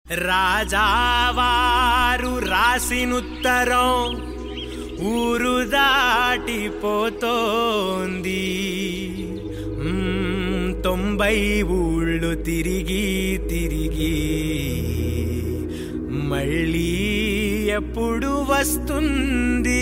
రాజావారు రాసినుత్తరం ఊరు దాటిపోతోంది మ్మ్, తొంభై ఊళ్ళు తిరిగి తిరిగి మళ్ళీ ఎప్పుడు వస్తుంది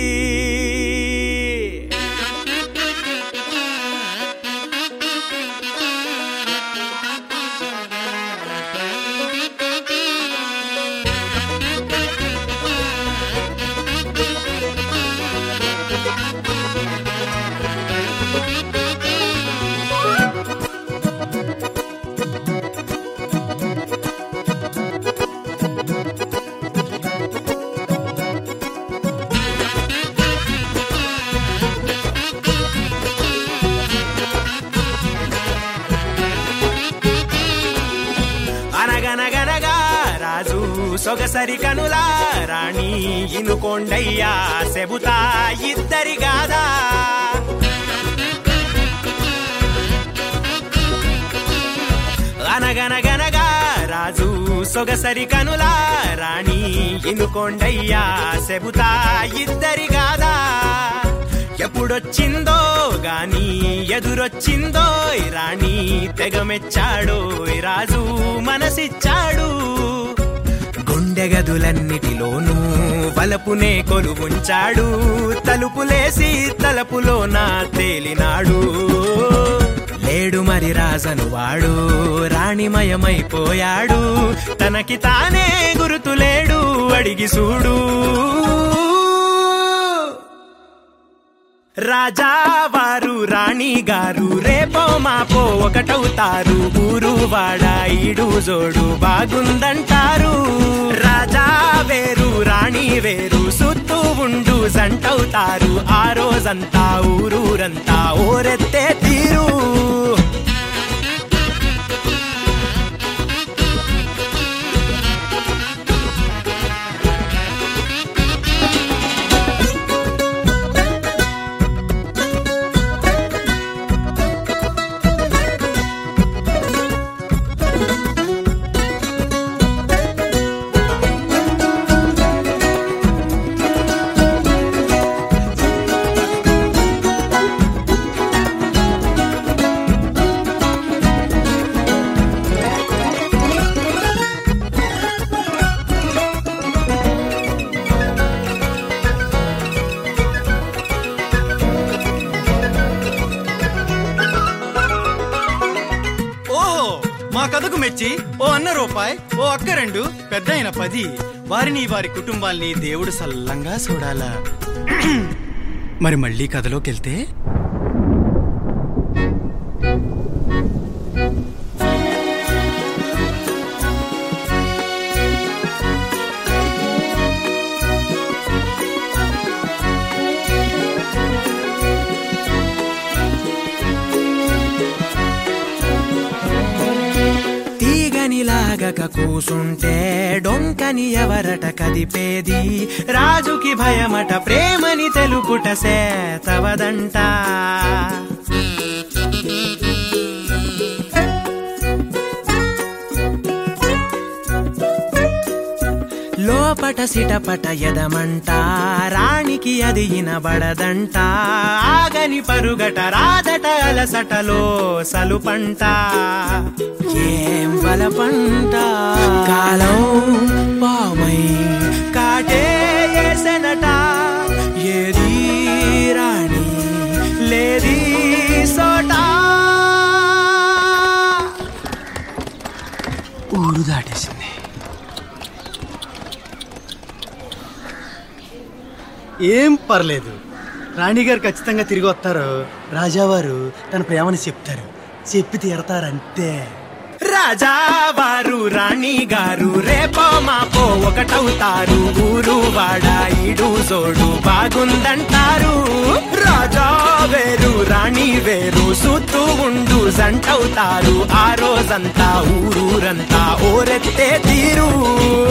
అనగనగనగా రాజు సొగసరి కనులా రాణి ఇనుకోండయ్యా సెబుతా ఇద్దరి గాదా అనగనగనగా రాజు సొగసరి కనులా రాణి ఇనుకోండయ్యా సెబుతా ఇద్దరి గాదా ఎప్పుడొచ్చిందో గాని ఎదురొచ్చిందో రాణి తెగమెచ్చాడో రాజు మనసిచ్చాడు గుండె గదులన్నిటిలోనూ వలపునే కొలువుంచాడు తలుపులేసి తలపులోన తేలినాడు లేడు మరి రాజను వాడు రాణిమయమైపోయాడు తనకి తానే గుర్తులేడు అడిగి చూడు రాజా వారు రాణి గారు రేపో మాపో ఒకటవుతారు ఊరు వాడ ఈడు జోడు బాగుందంటారు రాజా వేరు రాణి వేరు సుత్తూ ఉండు జంటవుతారు ఆ రోజంతా ఊరూరంతా ఓరెత్తే తీరు ఓ మా కథకు మెచ్చి ఓ అన్న రూపాయి ఓ అక్క రెండు పెద్ద అయిన పది వారిని వారి కుటుంబాల్ని దేవుడు సల్లంగా చూడాలా మరి మళ్ళీ కథలోకెళ్తే తీగని లాగక కూసుంటే డొంకని ఎవరట కదిపేది రాజుకి భయమట ప్రేమని తెలుపుట సేతవదంట లోపట సిటపట ఎదమంట రాణికి అది ఇనబడదంట ఆగని పరుగట రాదట అలసటలో సలుపంట ఏం వలపంట కాలం పామై కాటే ఏసెనట ఏది రాణి లేది సోటా ఊరు దాటేసింది ఏం పర్లేదు రాణిగారు ఖచ్చితంగా తిరిగి వస్తారు రాజావారు తన ప్రేమని చెప్తారు చెప్పి తీరతారంతే రాజా వారు రాణి గారు రేపో మాపో ఒకటవుతారు ఊరు వాడ ఈడు జోడు బాగుందంటారు రాజా వేరు రాణి వేరు సుత్తూ ఉండు జంటవుతారు ఆ రోజంతా ఊరూరంతా ఓరెత్తే తీరు